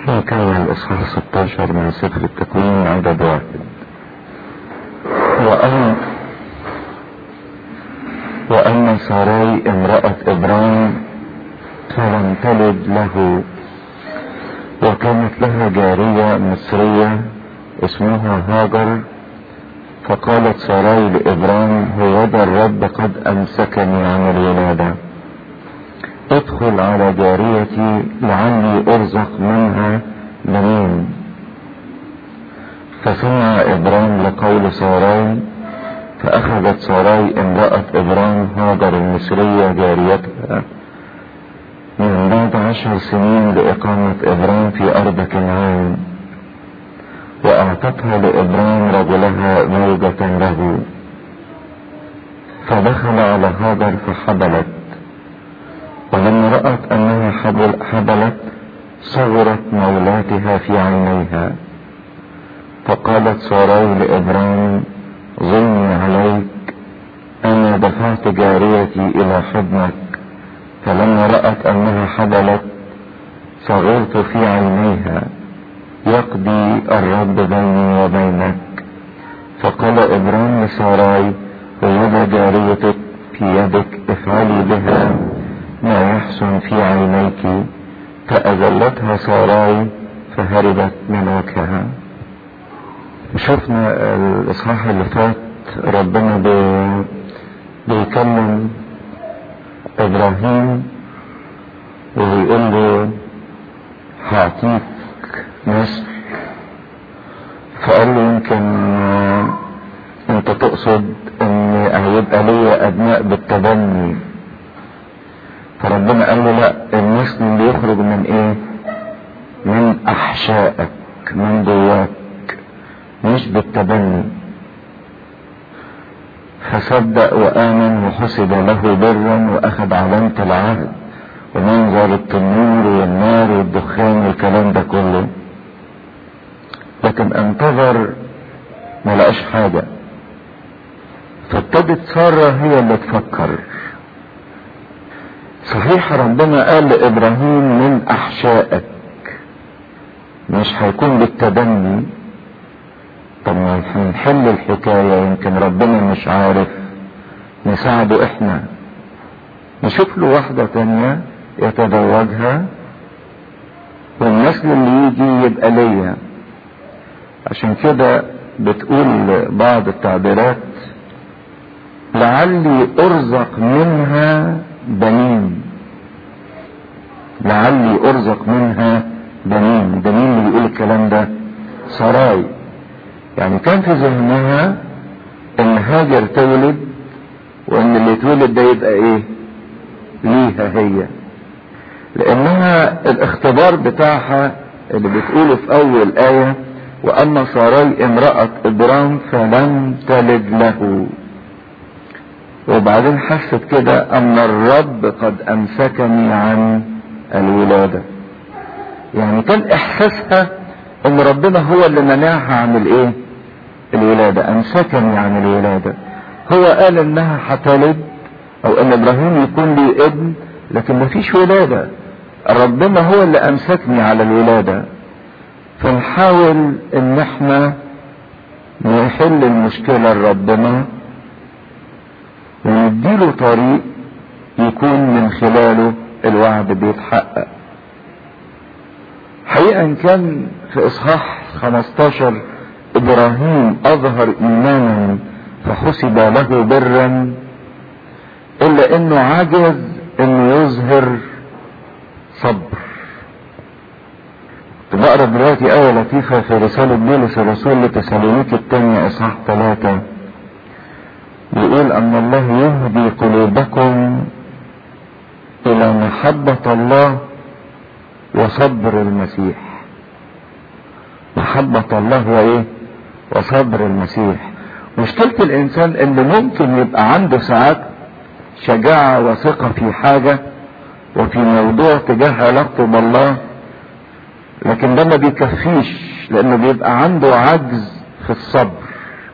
نكمل الإصحاح 16 من سفر التكوين عدد واحد وأن وأما ساراي امرأة إبراهيم فلم تلد له وكانت لها جارية مصرية اسمها هاجر فقالت ساراي لإبراهيم هوذا الرب قد أمسكني عن الولادة ادخل على جاريتي لعلي ارزق منها بنين فسمع ابراهيم لقول ساراي فاخذت ساراي امرأة ابراهيم هاجر المصرية جاريتها من بعد عشر سنين لإقامة إبراهيم في أرض كنعان وأعطتها لإبراهيم رجلها زوجة له فدخل على هاجر فحبلت ولما رأت أنها حبلت صغرت مولاتها في عينيها فقالت ساراي لإبراهيم ظني عليك أنا دفعت جاريتي إلى حضنك فلما رأت أنها حبلت صغرت في عينيها يقضي الرب بيني وبينك فقال إبراهيم لساراي ويد جاريتك في يدك افعلي بها ما يحسن في عينيك فأذلتها ساراي فهربت من وجهها شفنا الإصحاح اللي فات ربنا بي بيكلم إبراهيم وبيقول له هعطيك نسل فقال له يمكن انت تقصد ان هيبقى ليا ابناء بالتبني فربنا قال له لا النسل اللي يخرج من ايه من احشائك من جواك مش بالتبني فصدق وامن وحسب له برا واخذ علامة العهد ومنظر التنور والنار والدخان والكلام ده كله لكن انتظر ما لقاش حاجة فابتدت سارة هي اللي تفكر صحيح ربنا قال لابراهيم من احشائك مش هيكون بالتبني طب ما هنحل الحكاية يمكن ربنا مش عارف نساعده احنا نشوف له واحدة تانية يتزوجها والنسل اللي يجي يبقى ليا عشان كده بتقول بعض التعبيرات لعلي ارزق منها بنين لعلي ارزق منها بنين ده مين اللي بيقول الكلام ده سراي يعني كان في ذهنها ان هاجر تولد وان اللي يتولد ده يبقى ايه ليها هي لانها الاختبار بتاعها اللي بتقوله في اول ايه واما ساراي امرأة ابرام فلم تلد له وبعدين حست كده ان الرب قد امسكني عن الولادة يعني كان احساسها ان ربنا هو اللي منعها عن الايه الولادة امسكني عن الولادة هو قال انها هتلد او ان ابراهيم يكون لي ابن لكن مفيش ولادة ربنا هو اللي امسكني على الولادة فنحاول ان احنا نحل المشكلة لربنا ونديله طريق يكون من خلاله الوعد بيتحقق حقيقة كان في اصحاح 15 ابراهيم اظهر ايمانا فحسب له برا الا انه عجز انه يظهر صبر بقرا دلوقتي آية لطيفة في رسالة بولس الرسول لتسالونيك الثانية إصحاح ثلاثة يقول أن الله يهدي قلوبكم إلى محبة الله وصبر المسيح محبة الله وإيه وصبر المسيح مشكلة الإنسان إن ممكن يبقى عنده ساعات شجاعة وثقة في حاجة وفي موضوع تجاه علاقته بالله لكن ده ما بيكفيش لانه بيبقى عنده عجز في الصبر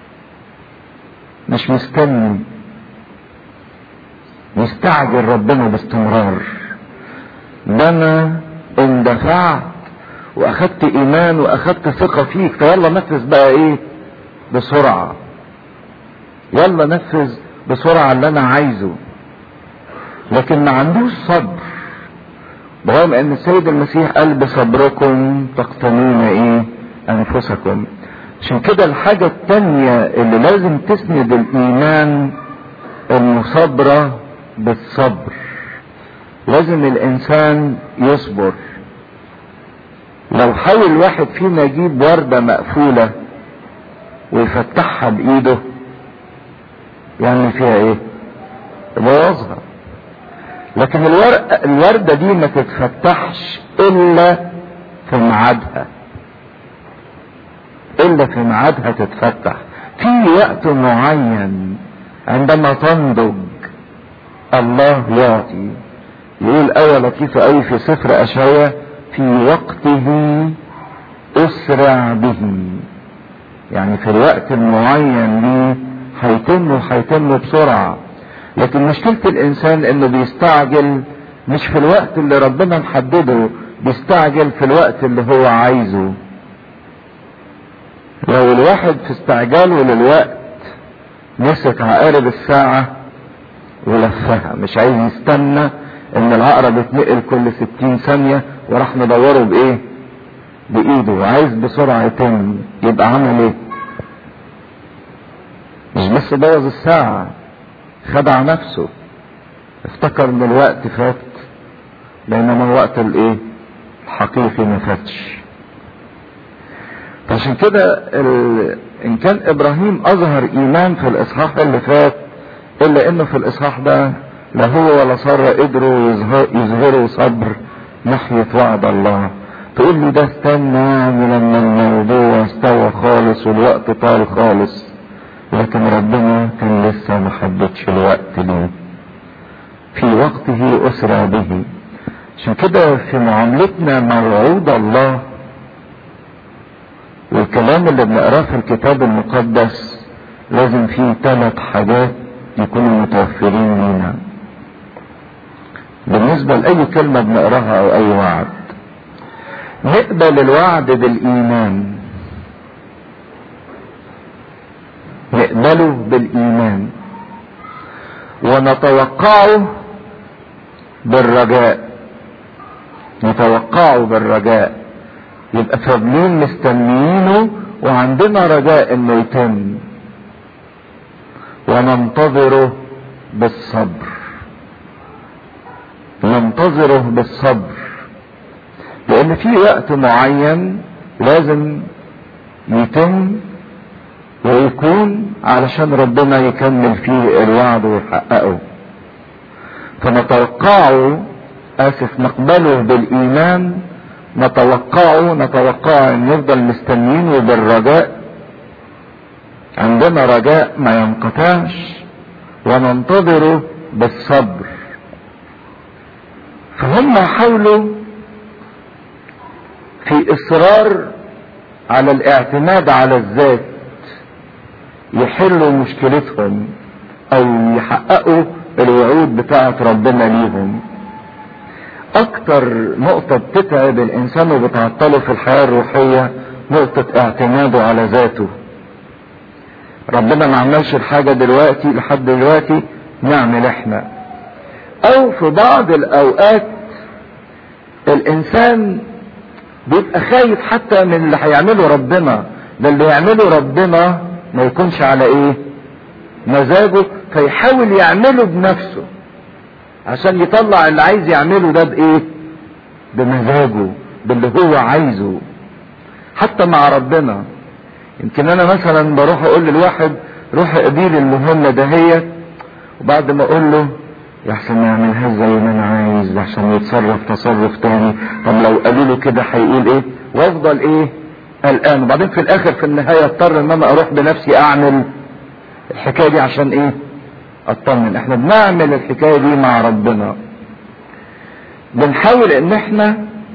مش مستني مستعجل ربنا باستمرار ده انا اندفعت واخدت ايمان واخدت ثقة فيك فيلا نفذ بقى ايه بسرعة يلا نفذ بسرعة اللي انا عايزه لكن ما عندوش صبر برغم ان السيد المسيح قال بصبركم تقتنون ايه انفسكم عشان كده الحاجة التانية اللي لازم تسند الايمان المصابرة بالصبر لازم الانسان يصبر لو حاول واحد فينا يجيب وردة مقفولة ويفتحها بايده يعمل فيها ايه يبوظها لكن الورق الوردة دي ما تتفتحش الا في ميعادها الا في ميعادها تتفتح في وقت معين عندما تنضج الله يعطي يقول آية لطيفة أوي في سفر أشعيا في وقته أسرع به يعني في الوقت المعين ليه هيتم وهيتم بسرعة لكن مشكلة الإنسان إنه بيستعجل مش في الوقت اللي ربنا محدده بيستعجل في الوقت اللي هو عايزه لو الواحد في استعجاله للوقت مسك عقارب الساعة ولفها مش عايز يستنى ان العقرب يتنقل كل ستين ثانية وراح مدوره بايه بايده عايز بسرعة يتم يبقى عمل ايه مش بس بوظ الساعة خدع نفسه افتكر ان الوقت فات بينما الوقت الايه الحقيقي ما فاتش فعشان كده ال... ان كان ابراهيم اظهر ايمان في الاصحاح اللي فات الا انه في الاصحاح ده لا هو ولا سارة قدروا يظهر يظهروا صبر ناحية وعد الله تقول لي ده استنى يعني لما الموضوع استوى خالص والوقت طال خالص لكن ربنا كان لسه ما حددش الوقت ليه في وقته اسرى به عشان كده في معاملتنا مع وعود الله والكلام اللي بنقراه في الكتاب المقدس لازم فيه ثلاث حاجات يكونوا متوفرين لينا بالنسبة لأي كلمة بنقراها أو أي وعد نقبل الوعد بالإيمان نقبله بالإيمان ونتوقعه بالرجاء نتوقعه بالرجاء يبقى فاضلين مستنيينه وعندنا رجاء انه يتم وننتظره بالصبر ننتظره بالصبر لان في وقت معين لازم يتم ويكون علشان ربنا يكمل فيه الوعد ويحققه فنتوقعه اسف نقبله بالايمان نتوقعه نتوقع ان نفضل مستنيينه بالرجاء عندنا رجاء ما ينقطعش وننتظره بالصبر فهم حاولوا في اصرار على الاعتماد على الذات يحلوا مشكلتهم او يحققوا الوعود بتاعه ربنا ليهم اكتر نقطة بتتعب الانسان وبتعطله في الحياة الروحية نقطة اعتماده على ذاته ربنا ما عملش الحاجة دلوقتي لحد دلوقتي نعمل احنا او في بعض الاوقات الانسان بيبقى خايف حتى من اللي هيعمله ربنا ده اللي يعمله ربنا ما يكونش على ايه مزاجه فيحاول يعمله بنفسه عشان يطلع اللي عايز يعمله ده بايه بمزاجه باللي هو عايزه حتى مع ربنا يمكن انا مثلا بروح اقول للواحد روح اقبيل المهمة دهيت وبعد ما اقول له يحسن ما يعملها زي ما انا عايز عشان يتصرف تصرف تاني طب لو قالوا له كده هيقول ايه وافضل ايه قلقان وبعدين في الاخر في النهايه اضطر ان انا اروح بنفسي اعمل الحكايه دي عشان ايه اطمن احنا بنعمل الحكايه دي مع ربنا بنحاول ان احنا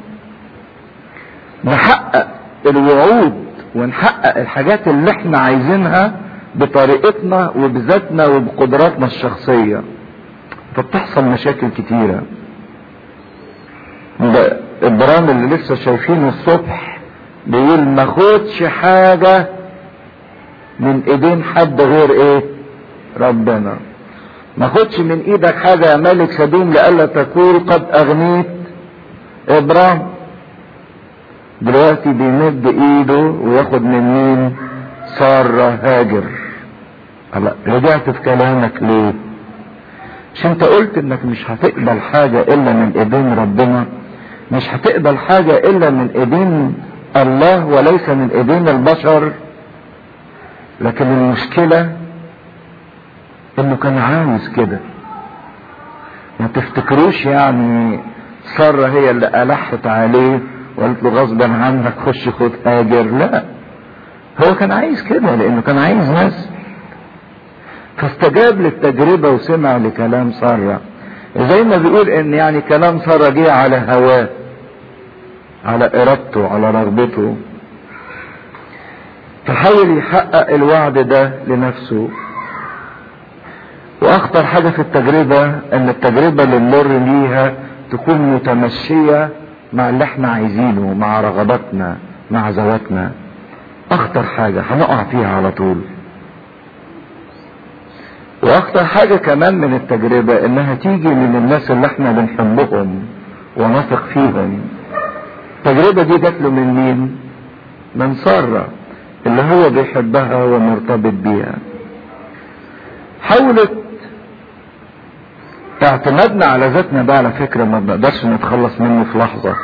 نحقق الوعود ونحقق الحاجات اللي احنا عايزينها بطريقتنا وبذاتنا وبقدراتنا الشخصيه فبتحصل مشاكل كتيرة ابرام اللي لسه شايفينه الصبح بيقول ما خدش حاجة من ايدين حد غير ايه ربنا ما خدش من ايدك حاجة يا ملك سدوم لألا تقول قد اغنيت ابرام دلوقتي بيمد ايده وياخد من مين سارة هاجر هلا رجعت في كلامك ليه مش انت قلت انك مش هتقبل حاجة الا من ايدين ربنا مش هتقبل حاجة الا من ايدين الله وليس من ايدين البشر لكن المشكلة انه كان عاوز كده ما تفتكروش يعني سارة هي اللي ألحت عليه وقالت له غصبا عنك خش خد هاجر لا هو كان عايز كده لانه كان عايز ناس فاستجاب للتجربة وسمع لكلام سارة زي ما بيقول ان يعني كلام سارة جه على هواه على ارادته على رغبته فحاول يحقق الوعد ده لنفسه واخطر حاجة في التجربة ان التجربة اللي نمر ليها تكون متمشية مع اللي احنا عايزينه مع رغباتنا مع ذواتنا اخطر حاجة هنقع فيها على طول واخطر حاجة كمان من التجربة انها تيجي من الناس اللي احنا بنحبهم ونثق فيهم التجربة دي جات له من مين من سارة اللي هو بيحبها ومرتبط بيها حاولت اعتمادنا على ذاتنا ده على فكرة ما بنقدرش نتخلص منه في لحظة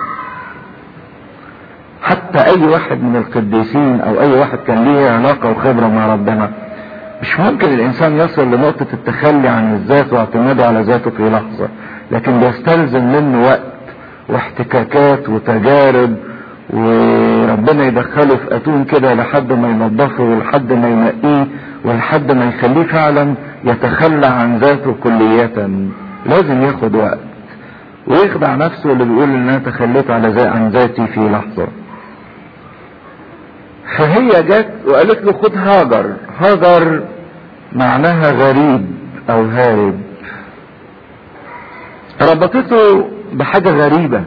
حتى اي واحد من القديسين او اي واحد كان ليه علاقة وخبرة مع ربنا مش ممكن الانسان يصل لنقطة التخلي عن الذات واعتماده على ذاته في لحظة لكن بيستلزم منه وقت واحتكاكات وتجارب وربنا يدخله في اتون كده لحد ما ينظفه ولحد ما ينقيه ولحد ما يخليه فعلا يتخلى عن ذاته كلية لازم ياخد وقت ويخدع نفسه اللي بيقول ان انا تخليت على ذا عن ذاتي في لحظة فهي جت وقالت له خد هاجر هاجر معناها غريب او هارب ربطته بحاجة غريبة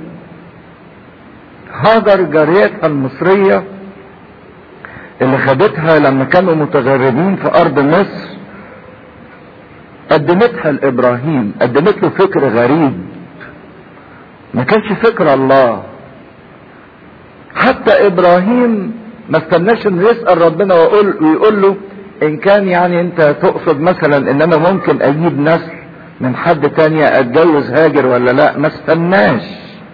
هاجر جاريتها المصرية اللي خدتها لما كانوا متغربين في ارض مصر قدمتها لابراهيم قدمت له فكر غريب ما كانش فكر الله حتى ابراهيم ما استناش انه يسال ربنا ويقول ويقول له ان كان يعني انت تقصد مثلا ان انا ممكن اجيب نسل من حد تانية اتجوز هاجر ولا لا ما استناش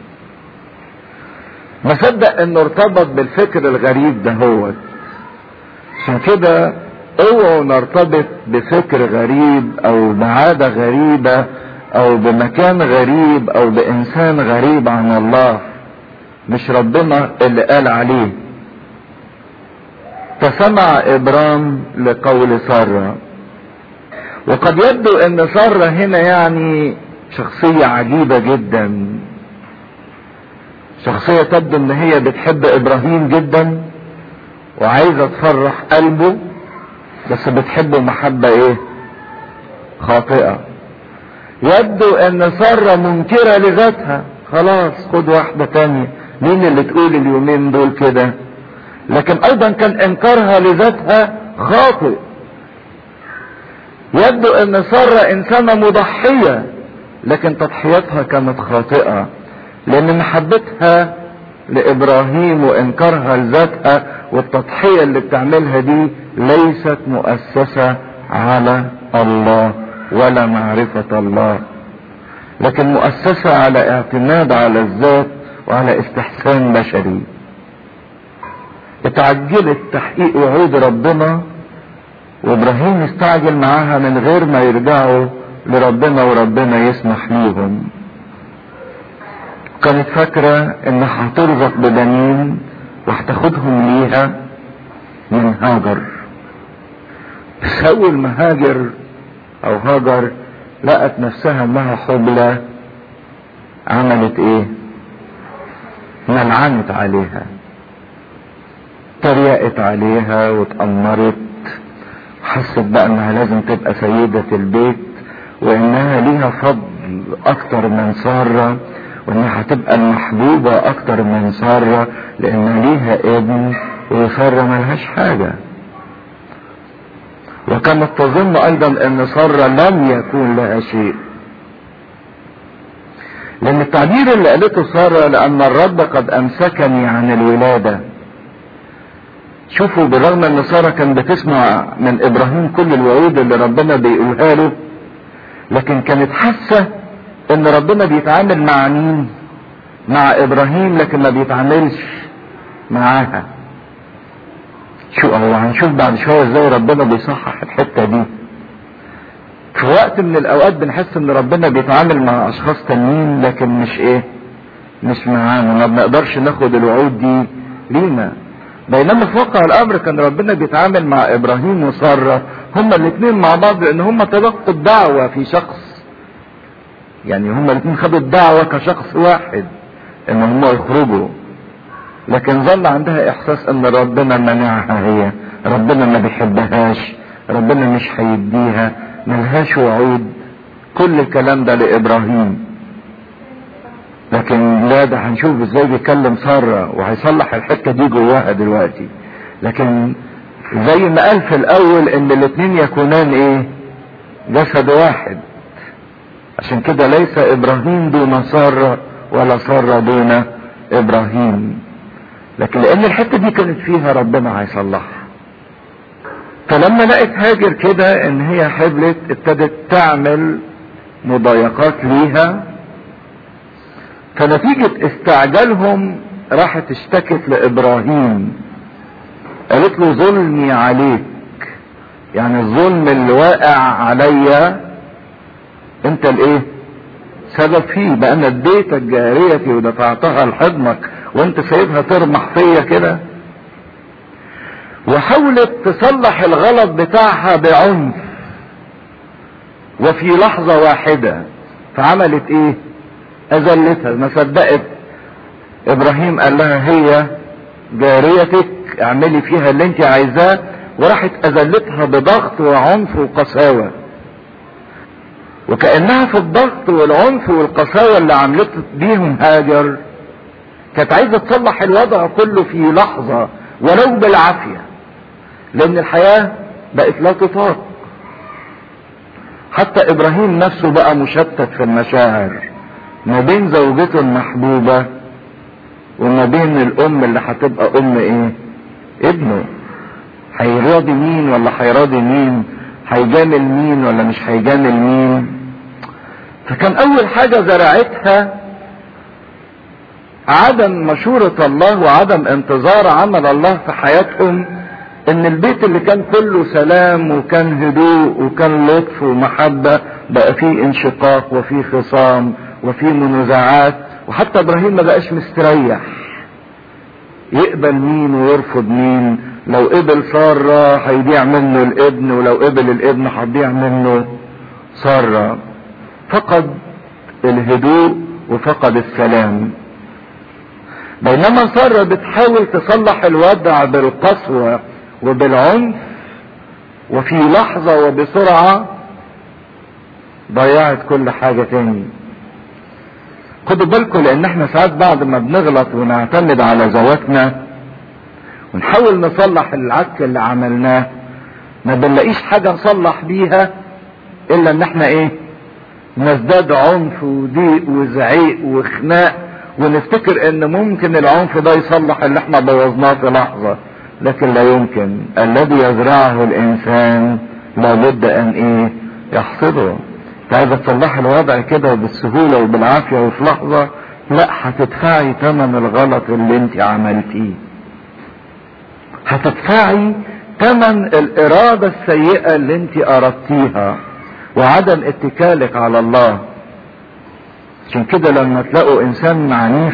ما صدق انه ارتبط بالفكر الغريب ده هو عشان كده اوعوا نرتبط بفكر غريب او بعادة غريبة او بمكان غريب او بانسان غريب عن الله مش ربنا اللي قال عليه فسمع ابرام لقول سارة وقد يبدو ان سارة هنا يعني شخصية عجيبة جدا شخصية تبدو ان هي بتحب ابراهيم جدا وعايزة تفرح قلبه بس بتحبه محبة ايه خاطئة يبدو ان سارة منكرة لذاتها خلاص خد واحدة تانية مين اللي تقول اليومين دول كده لكن ايضا كان انكارها لذاتها خاطئ يبدو ان سارة انسانة مضحية لكن تضحيتها كانت خاطئة لان محبتها لابراهيم وانكارها لذاتها والتضحية اللي بتعملها دي ليست مؤسسة على الله ولا معرفة الله لكن مؤسسة على اعتماد على الذات وعلى استحسان بشري اتعجلت تحقيق وعود ربنا وابراهيم استعجل معاها من غير ما يرجعوا لربنا وربنا يسمح ليهم كانت فاكرة انها هترزق ببنين وهتاخدهم ليها من هاجر بس اول ما هاجر او هاجر لقت نفسها انها حبلى عملت ايه ملعنت عليها تريقت عليها واتأمرت حست بقى انها لازم تبقى سيدة البيت وانها ليها فضل اكتر من سارة وانها هتبقى المحبوبة اكتر من سارة لان ليها ابن وسارة ملهاش حاجة وكانت تظن ايضا ان سارة لم يكون لها شيء لان التعبير اللي قالته سارة لان الرب قد امسكني عن الولادة شوفوا بالرغم ان سارة كان بتسمع من ابراهيم كل الوعود اللي ربنا بيقولها له لكن كانت حاسة ان ربنا بيتعامل مع مين مع ابراهيم لكن ما بيتعاملش معاها شو هو هنشوف بعد شوية ازاي ربنا بيصحح الحتة دي في وقت من الاوقات بنحس ان ربنا بيتعامل مع اشخاص تانيين لكن مش ايه مش معانا ما بنقدرش ناخد الوعود دي لينا بينما في واقع الامر كان ربنا بيتعامل مع ابراهيم وساره هما الاثنين مع بعض لان هما تلقوا الدعوه في شخص يعني هما الاثنين خدوا الدعوه كشخص واحد ان هما يخرجوا لكن ظل عندها احساس ان ربنا منعها هي ربنا ما بيحبهاش ربنا مش هيديها ملهاش وعود كل الكلام ده لابراهيم لكن لا ده هنشوف ازاي بيكلم ساره وهيصلح الحته دي جواها دلوقتي لكن زي ما قال في الاول ان الاتنين يكونان ايه جسد واحد عشان كده ليس ابراهيم دون ساره ولا ساره دون ابراهيم لكن لان الحته دي كانت فيها ربنا هيصلحها فلما لقت هاجر كده ان هي حبلت ابتدت تعمل مضايقات ليها فنتيجة استعجالهم راحت اشتكت لابراهيم قالت له ظلمي عليك يعني الظلم اللي واقع عليا انت الايه سبب فيه بقى انا اديتك جاريتي ودفعتها لحضنك وانت سايبها ترمح فيا كده وحاولت تصلح الغلط بتاعها بعنف وفي لحظة واحدة فعملت ايه اذلتها ما صدقت ابراهيم قال لها هي جاريتك اعملي فيها اللي انت عايزاه وراحت اذلتها بضغط وعنف وقساوة وكأنها في الضغط والعنف والقساوة اللي عملت بيهم هاجر كانت عايزة تصلح الوضع كله في لحظة ولو بالعافية لان الحياة بقت لا تطاق حتى ابراهيم نفسه بقى مشتت في المشاعر ما بين زوجته المحبوبة وما بين الام اللي هتبقى ام ايه ابنه هيراضي مين ولا هيراضي مين هيجامل مين ولا مش هيجامل مين فكان اول حاجة زرعتها عدم مشورة الله وعدم انتظار عمل الله في حياتهم ان البيت اللي كان كله سلام وكان هدوء وكان لطف ومحبة بقى فيه انشقاق وفيه خصام وفيه منازعات وحتى ابراهيم ما بقاش مستريح يقبل مين ويرفض مين لو قبل سارة هيضيع منه الابن ولو قبل الابن هتضيع منه سارة فقد الهدوء وفقد السلام بينما سارة بتحاول تصلح الوضع بالقسوة وبالعنف وفي لحظة وبسرعة ضيعت كل حاجة تاني خدوا بالكم لان احنا ساعات بعد ما بنغلط ونعتمد على ذواتنا ونحاول نصلح العك اللي عملناه ما بنلاقيش حاجة نصلح بيها الا ان احنا ايه نزداد عنف وضيق وزعيق وخناق ونفتكر ان ممكن العنف ده يصلح اللي احنا بوظناه في لحظة لكن لا يمكن الذي يزرعه الانسان لابد ان ايه يحصده انت عايزه تصلح الوضع كده بالسهولة وبالعافية وفي لحظة لا هتدفعي ثمن الغلط اللي انت عملتيه هتدفعي ثمن الارادة السيئة اللي انت اردتيها وعدم اتكالك على الله عشان كده لما تلاقوا انسان عنيف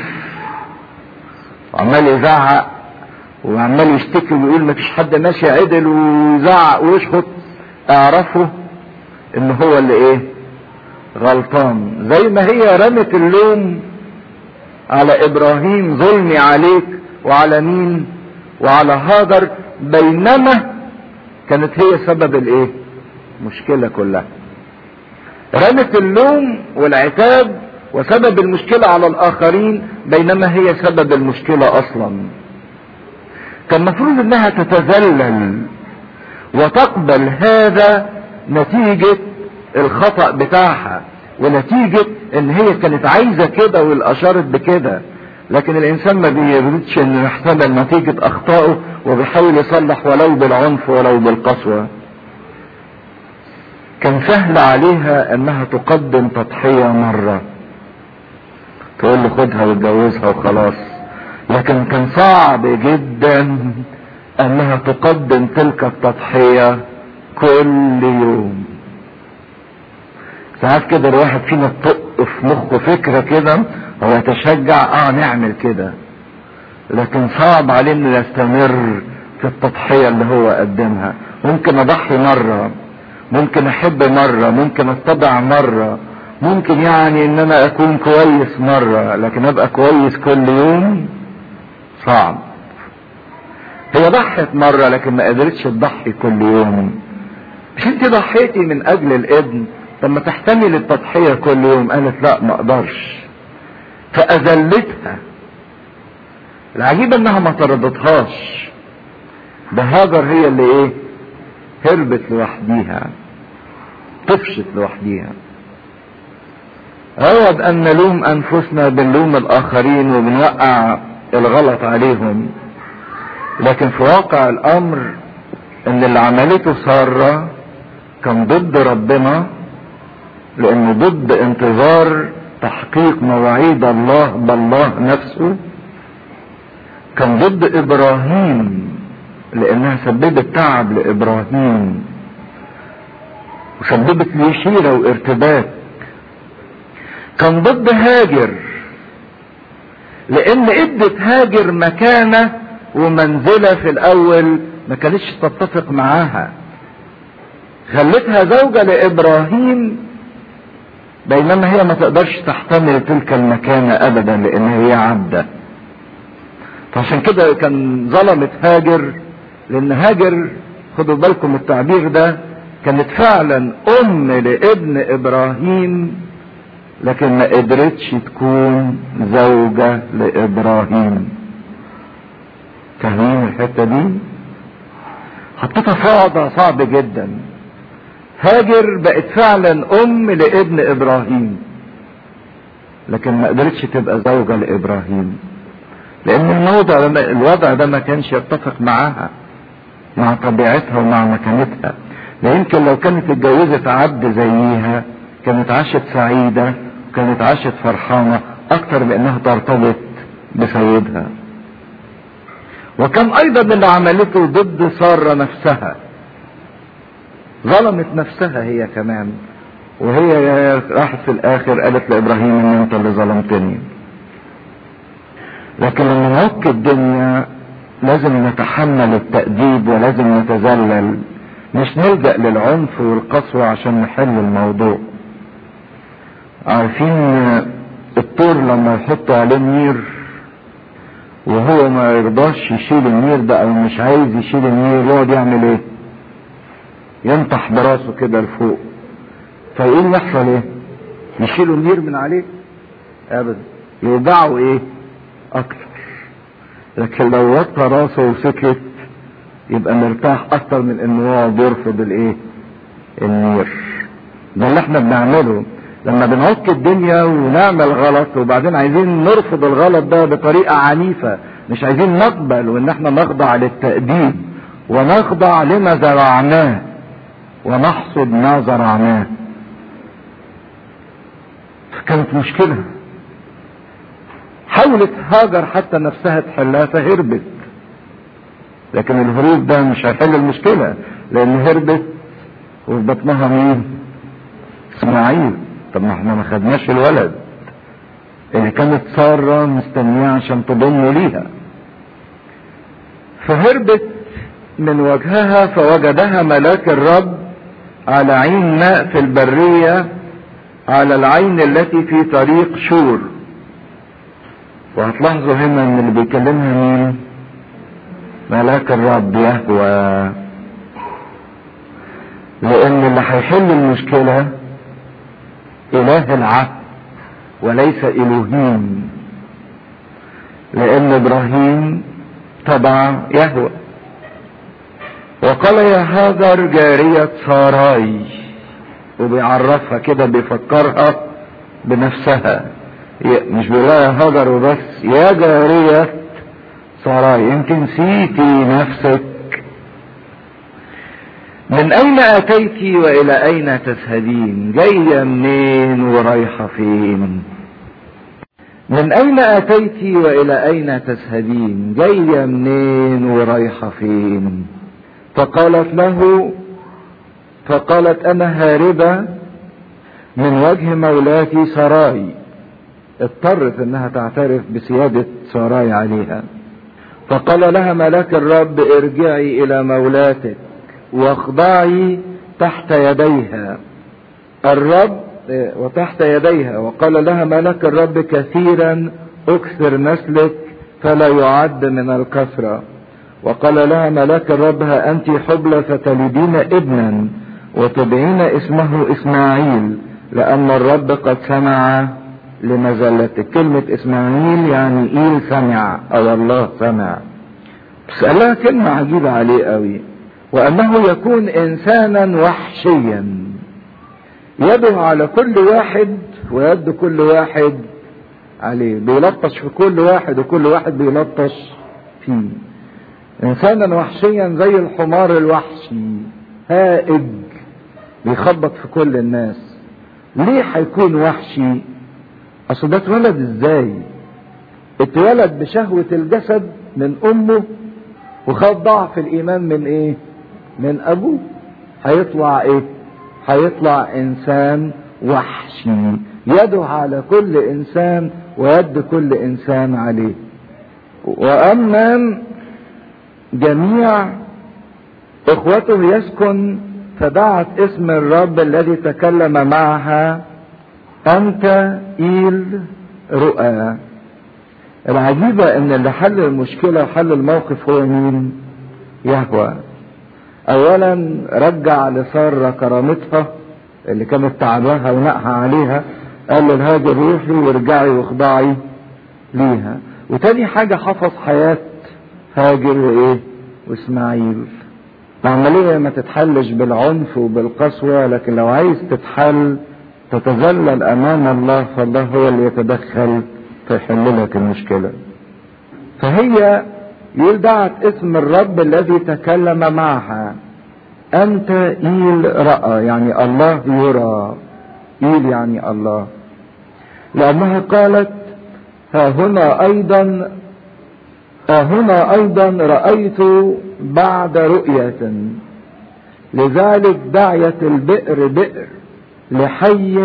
وعمال يزعق وعمال يشتكي ويقول مفيش حد ماشي عدل ويزعق ويشخط اعرفوا ان هو اللي ايه غلطان زي ما هي رمت اللوم على ابراهيم ظلمي عليك وعلى مين وعلى هاجر بينما كانت هي سبب الايه مشكلة كلها رمت اللوم والعتاب وسبب المشكلة على الآخرين بينما هي سبب المشكلة أصلا كان المفروض انها تتذلل وتقبل هذا نتيجة الخطأ بتاعها ونتيجة ان هي كانت عايزة كده والاشارت بكده لكن الانسان ما بيردش انه يحتمل نتيجة اخطائه وبيحاول يصلح ولو بالعنف ولو بالقسوة كان سهل عليها انها تقدم تضحية مرة تقول له خدها واتجوزها وخلاص لكن كان صعب جدا انها تقدم تلك التضحية كل يوم ساعات كده الواحد فينا تطق في مخه فكرة كده هو يتشجع اه نعمل كده لكن صعب عليه انه يستمر في التضحية اللي هو قدمها ممكن اضحي مرة ممكن احب مرة ممكن اتبع مرة ممكن يعني ان انا اكون كويس مرة لكن ابقى كويس كل يوم صعب هي ضحت مرة لكن ما قدرتش تضحي كل يوم مش انت ضحيتي من اجل الابن لما تحتمل التضحية كل يوم قالت لا ما اقدرش فاذلتها العجيب انها ما طردتهاش ده هاجر هي اللي ايه هربت لوحديها طفشت لوحديها عوض ان نلوم انفسنا بنلوم الاخرين وبنوقع الغلط عليهم لكن في واقع الامر ان اللي عملته سارة كان ضد ربنا لانه ضد انتظار تحقيق مواعيد الله بالله نفسه كان ضد ابراهيم لانها سببت تعب لابراهيم وسببت لي شيرة وارتباك كان ضد هاجر لان ادت هاجر مكانة ومنزلة في الاول ما كانتش تتفق معاها خلتها زوجة لابراهيم بينما هي ما تقدرش تحتمل تلك المكانة ابدا لان هي عبدة فعشان كده كان ظلمت هاجر لان هاجر خدوا بالكم التعبير ده كانت فعلا ام لابن ابراهيم لكن ما قدرتش تكون زوجة لابراهيم فاهمين الحتة دي حطيتها في وضع صعب جدا هاجر بقت فعلا ام لابن ابراهيم لكن ما قدرتش تبقى زوجة لابراهيم لان الوضع ده الوضع ده ما كانش يتفق معاها مع طبيعتها ومع مكانتها لا يمكن لو كانت اتجوزت عبد زيها كانت عاشت سعيدة وكانت عاشت فرحانة اكتر بانها ترتبط بسيدها وكان ايضا اللي عملته ضد سارة نفسها ظلمت نفسها هي كمان وهي راحت في الاخر قالت لابراهيم ان انت اللي ظلمتني لكن لما نعك الدنيا لازم نتحمل التأديب ولازم نتذلل مش نلجأ للعنف والقسوة عشان نحل الموضوع عارفين الطور لما يحطوا عليه نير وهو ما يرضاش يشيل النير ده او مش عايز يشيل النير يقعد يعمل ايه ينطح براسه كده لفوق فيقوم يحصل ايه يشيلوا النير من عليه ابدا يوجعه ايه اكتر لكن لو وطى راسه وسكت يبقى مرتاح اكتر من انه يقعد يرفض الايه النير ده اللي احنا بنعمله لما بنعك الدنيا ونعمل غلط وبعدين عايزين نرفض الغلط ده بطريقة عنيفة مش عايزين نقبل وان احنا نخضع للتأديب ونخضع لما زرعناه ونحصد ما زرعناه كانت مشكلة حاولت هاجر حتى نفسها تحلها فهربت لكن الهروب ده مش هيحل المشكلة لان هربت وفي بطنها مين اسماعيل طب ما احنا ما خدناش الولد اللي كانت سارة مستنياه عشان تضمه ليها فهربت من وجهها فوجدها ملاك الرب على عين ماء في البرية على العين التي في طريق شور وهتلاحظوا هنا ان اللي بيكلمها مين ملاك الرب يهوى لان اللي هيحل المشكلة اله العهد وليس الوهيم لان ابراهيم تبع يهوه وقال يا هاجر جارية ساراي وبيعرفها كده بيفكرها بنفسها مش بيقول يا هاجر وبس يا جارية ساراي انت نسيتي نفسك من اين اتيت والى اين تذهبين جاية منين ورايحة فين من اين اتيت والى اين تذهبين جاية منين ورايحة فين فقالت له فقالت انا هاربة من وجه مولاتي سراي اضطرت انها تعترف بسيادة سراي عليها فقال لها ملاك الرب ارجعي الى مولاتك واخضعي تحت يديها الرب وتحت يديها وقال لها ملك الرب كثيرا اكثر نسلك فلا يعد من الكثرة وقال لها ملاك الرب ها انت حبلى فتلدين ابنا وتدعين اسمه اسماعيل لان الرب قد سمع لمزلتك كلمة اسماعيل يعني ايل سمع او الله سمع بس قال لها كلمة عجيبة عليه قوي وانه يكون انسانا وحشيا يده على كل واحد ويد كل واحد عليه بيلطش في كل واحد وكل واحد بيلطش فيه انسانا وحشيا زي الحمار الوحشي هائج بيخبط في كل الناس ليه هيكون وحشي اصل ده اتولد ازاي اتولد بشهوة الجسد من امه وخد ضعف الايمان من ايه من ابوه هيطلع ايه هيطلع انسان وحشي يده على كل انسان ويد كل انسان عليه وامام جميع اخوته يسكن فدعت اسم الرب الذي تكلم معها انت ايل رؤى العجيبة ان اللي حل المشكلة وحل الموقف هو مين يهوى اولا رجع لسارة كرامتها اللي كانت تعباها ونقها عليها قال للهاجر روحي وارجعي واخضعي ليها وتاني حاجة حفظ حياة هاجر وايه واسماعيل العملية ما تتحلش بالعنف وبالقسوة لكن لو عايز تتحل تتذلل امام الله فالله هو اللي يتدخل فيحل لك المشكلة فهي يقول دعت اسم الرب الذي تكلم معها انت ايل رأى يعني الله يرى ايل يعني الله لانها قالت ها هنا ايضا ها هنا ايضا رأيت بعد رؤية لذلك دعيت البئر بئر لحي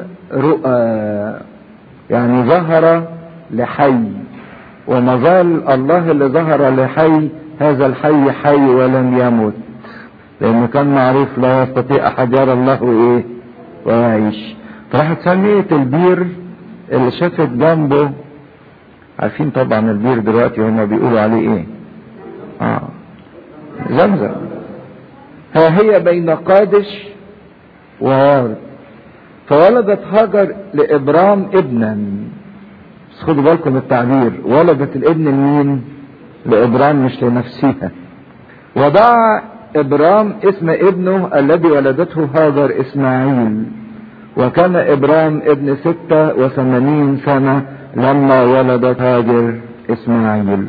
رؤى يعني ظهر لحي وما زال الله اللي ظهر لحي هذا الحي حي ولم يمت لانه كان معروف لا يستطيع احد يرى الله ايه ويعيش فراحت سميت البير اللي شافت جنبه عارفين طبعا البير دلوقتي هما بيقولوا عليه ايه اه زمزم ها هي بين قادش وعار فولدت هاجر لابرام ابنا بس خدوا بالكم التعبير ولدت الابن لمين لابرام مش لنفسها ودعا ابرام اسم ابنه الذي ولدته هاجر اسماعيل وكان ابرام ابن ستة وثمانين سنة لما ولدت هاجر اسماعيل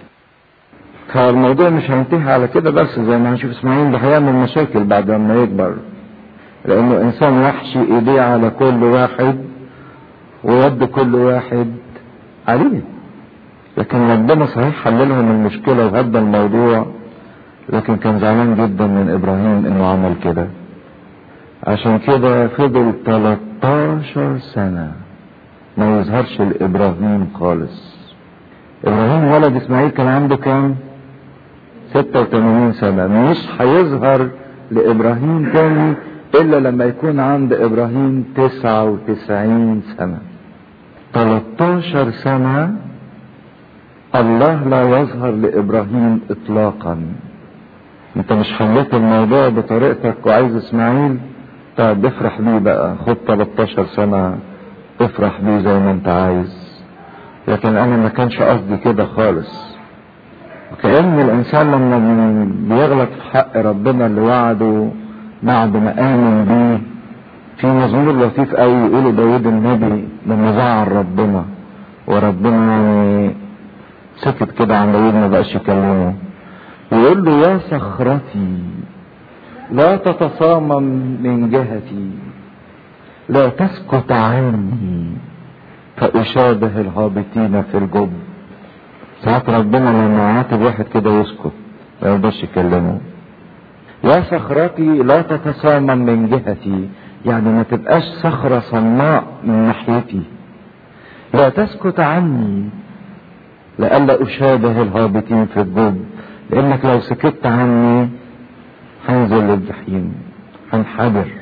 فالموضوع مش هينتهي على كده بس زي ما هنشوف اسماعيل ده هيعمل مشاكل بعد ما يكبر لانه انسان وحشي ايديه على كل واحد ويد كل واحد عليه لكن ربنا صحيح حل لهم المشكله وهدى الموضوع لكن كان زعلان جدا من ابراهيم انه عمل كده عشان كده فضل 13 سنه ما يظهرش لابراهيم خالص ابراهيم ولد اسماعيل كان عنده كام 86 سنه مش هيظهر لابراهيم تاني الا لما يكون عند ابراهيم 99 سنه 13 سنه الله لا يظهر لابراهيم اطلاقا انت مش حليت الموضوع بطريقتك وعايز اسماعيل طب افرح بيه بقى خد 13 سنه افرح بيه زي ما انت عايز لكن انا ما كانش قصدي كده خالص وكأن الانسان لما بيغلط في حق ربنا اللي وعده بعد ما امن بيه في مزمور لطيف قوي يقوله داود النبي لما زعل ربنا وربنا يعني سكت كده عن داود ما بقاش يكلمه ويقول له يا صخرتي لا تتصامم من جهتي لا تسكت عني فأشابه الهابطين في الجب ساعات ربنا لما يعاتب واحد كده يسكت ما يرضاش يكلمه يا صخرتي لا تتصامم من جهتي يعني ما تبقاش صخرة صماء من ناحيتي لا تسكت عني لئلا أشابه الهابطين في الجب لأنك لو سكت عني هنزل للجحيم هنحدر